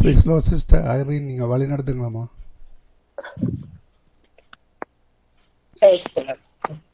பிரைஸ்லோ sister Irene நீங்கள் வழி நடத்துங்களாம்மா Praise the Lord.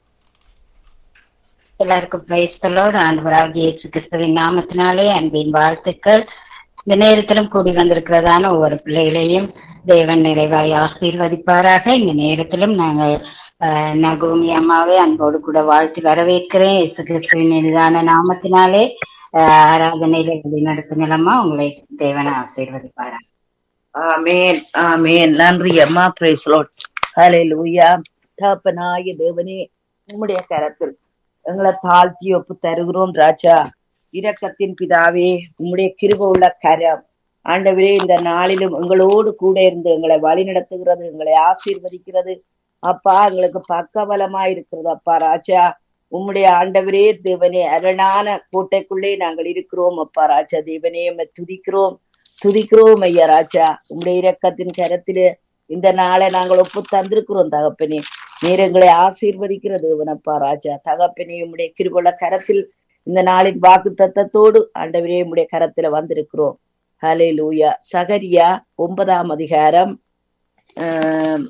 எல்லாருக்கும் பிரைஸ் தலோடு ஆண்டவராகிய இயேசு கிறிஸ்துவின் நாமத்தினாலே அன்பின் வாழ்த்துக்கள் இந்த நேரத்திலும் கூடி வந்திருக்கிறதான ஒவ்வொரு பிள்ளைகளையும் தேவன் நிறைவாய் ஆசீர்வதிப்பாராக இந்த நேரத்திலும் நாங்கள் அஹ், நகோமி அம்மாவை அன்போடு கூட வாழ்த்தி வரவேற்கிறேன் இயேசு கிறிஸ்துவின் இனிதான நாமத்தினாலே அஹ், ஆராதனையில வழி நடத்துங்களம்மா உங்களை தேவன் ஆசீர்வதிப்பாரா ஆமேன் ஆமேன் நன்றி அம்மா பிரைஸ் லார்ட் ஹalleluya தகப்பனாய தேவனே உம்முடைய கரத்தில் எங்களை தாழ்த்தி ஒப்பு தருகிறோம் ராஜா இரக்கத்தின் பிதாவே உம்முடைய கிருப உள்ள கரம் ஆண்டவரே இந்த நாளிலும் எங்களோடு கூட இருந்து எங்களை வழி நடத்துகிறது எங்களை ஆசீர்வதிக்கிறது அப்பா எங்களுக்கு பக்கபலமா இருக்கிறது அப்பா ராஜா உம்முடைய ஆண்டவரே தேவனே அரணான கோட்டைக்குள்ளே நாங்கள் இருக்கிறோம் அப்பா ராஜா தேவனே உம்மை துதிக்கிறோம் துதிக்கிறோம் ஐயா ராஜா உம்முடைய இரக்கத்தின் கரத்திலே இந்த நாளை நாங்கள் ஒப்பு தந்திருக்கிறோம் தகப்பனே நீர் எங்களை ஆசீர்வதிக்கிற தேவனப்பா ராஜா தகப்பனே உம்முடைய கிருபுள்ள கரத்தில் இந்த நாளின் வாக்கு தத்தத்தோடு ஆண்டவரே உம்முடைய கரத்துல வந்திருக்கிறோம் ஹலே லூயா சகரியா ஒன்பதாம் அதிகாரம் ஆஹ்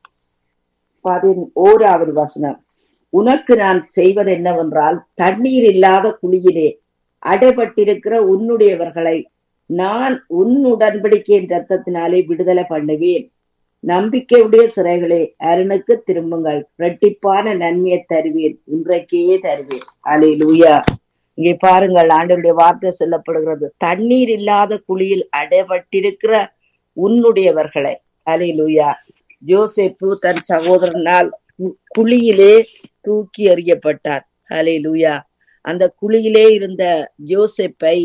பதின் ஓராவது வசனம் உனக்கு நான் செய்வது என்னவென்றால் தண்ணீர் இல்லாத குழியிலே அடைபட்டிருக்கிற உன்னுடையவர்களை நான் உன் உடன்படிக்கையின் ரத்தத்தினாலே விடுதலை பண்ணுவேன் நம்பிக்கையுடைய சிறைகளே அருணுக்கு திரும்புங்கள் இரட்டிப்பான நன்மையை தருவேன் இன்றைக்கே தருவேன் அலே லூயா இங்கே பாருங்கள் ஆண்டவருடைய வார்த்தை சொல்லப்படுகிறது தண்ணீர் இல்லாத குழியில் அடைபட்டிருக்கிற உன்னுடையவர்களை அலே லூயா ஜோசேப்பு தன் சகோதரனால் கு- குழியிலே தூக்கி எறியப்பட்டார் அலே லூயா அந்த குழியிலே இருந்த ஜோசேப்பை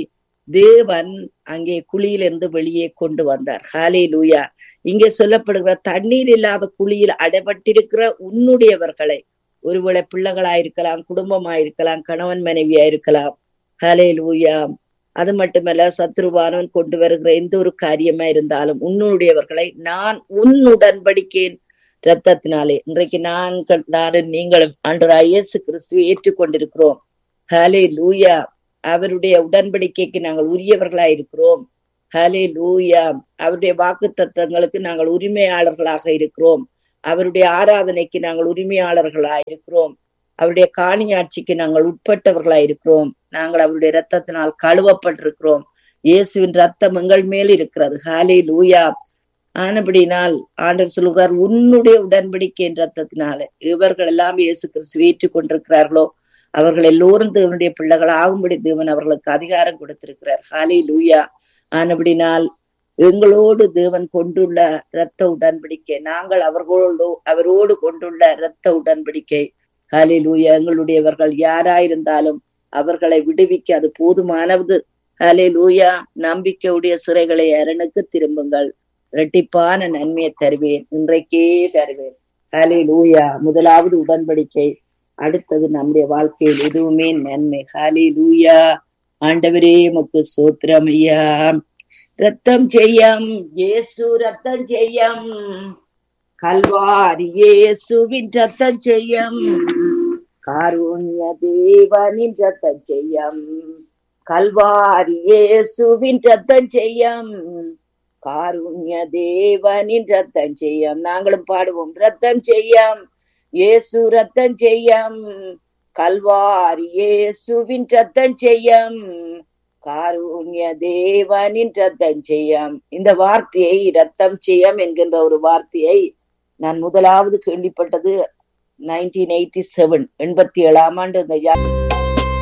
தேவன் அங்கே குழியிலிருந்து வெளியே கொண்டு வந்தார் ஹாலே லூயா இங்கே சொல்லப்படுகிற தண்ணீர் இல்லாத குழியில் அடைபட்டிருக்கிற உன்னுடையவர்களை ஒருவேளை பிள்ளைகளாயிருக்கலாம் குடும்பமாயிருக்கலாம் கணவன் மனைவியா இருக்கலாம் ஹலே லூயா அது மட்டுமல்ல சத்ருவானவன் கொண்டு வருகிற எந்த ஒரு காரியமா இருந்தாலும் உன்னுடையவர்களை நான் உன் உடன்படிக்கேன் ரத்தத்தினாலே இன்றைக்கு நான் நானும் நீங்களும் ஆண்டவராய் இயேசு கிறிஸ்துவை ஏற்றுக்கொண்டிருக்கிறோம் ஹலே லூயா அவருடைய உடன்படிக்கைக்கு நாங்கள் உரியவர்களா இருக்கிறோம் ஹலே லூயா அவருடைய வாக்கு தத்தங்களுக்கு நாங்கள் உரிமையாளர்களாக இருக்கிறோம் அவருடைய ஆராதனைக்கு நாங்கள் உரிமையாளர்களா இருக்கிறோம் அவருடைய காணியாட்சிக்கு நாங்கள் உட்பட்டவர்களா இருக்கிறோம் நாங்கள் அவருடைய ரத்தத்தினால் கழுவப்பட்டிருக்கிறோம் இயேசுவின் ரத்தம் எங்கள் மேல் இருக்கிறது ஹாலே லூயா ஆனபடினால் ஆண்டவர் சொல்லுகிறார் உன்னுடைய உடன்படிக்கையின் ரத்தத்தினால இவர்கள் எல்லாம் இயேசு கிறிஸ்து ஏற்றுக் கொண்டிருக்கிறார்களோ அவர்கள் எல்லோரும் தேவனுடைய பிள்ளைகள் ஆகும்படி தேவன் அவர்களுக்கு அதிகாரம் கொடுத்திருக்கிறார் ஹாலே லூயா ஆனபடினால் எங்களோடு தேவன் கொண்டுள்ள இரத்த உடன்படிக்கை நாங்கள் அவர்களோடு அவரோடு கொண்டுள்ள இரத்த உடன்படிக்கை ஹாலே லூயா எங்களுடையவர்கள் யாராயிருந்தாலும் அவர்களை விடுவிக்க அது போதுமானது ஹலே லூயா நம்பிக்கையுடைய சிறைகளை அரணுக்கு திரும்புங்கள் இரட்டிப்பான நன்மையை தருவேன் இன்றைக்கே தருவேன் ஹலே லூயா முதலாவது உடன்படிக்கை அடுத்தது நம்முடைய வாழ்க்கையில் எதுவுமே நன்மை ஹலே லூயா ஆண்டவரே முக்கு சோத்திரம் ஐயா ரத்தம் செய்யம் இயேசு ரத்தம் செய்யம் கல்வாரி இயேசுவின் ரத்தம் செய்யம் காருண்ய தேவனின் ரத்தம் செய்யம் கல்வாரி இயேசுவின் ரத்தம் செய்யம் காருண்ய தேவனின் ரத்தம் செய்யம் நாங்களும் பாடுவோம் ரத்தம் செய்யம் இயேசு ரத்தம் செய்யம் கல்வாரி இயேசுவின் ரத்தம் செய்யம் காருண்ய தேவனின் ரத்தம் செய்யம் இந்த வார்த்தையை ரத்தம் செய்யம் என்கின்ற ஒரு வார்த்தையை நான் முதலாவது கேள்விப்பட்டது நைன்டீன் எயிட்டி செவன் எண்பத்தி ஏழாம் ஆண்டு இந்த யா-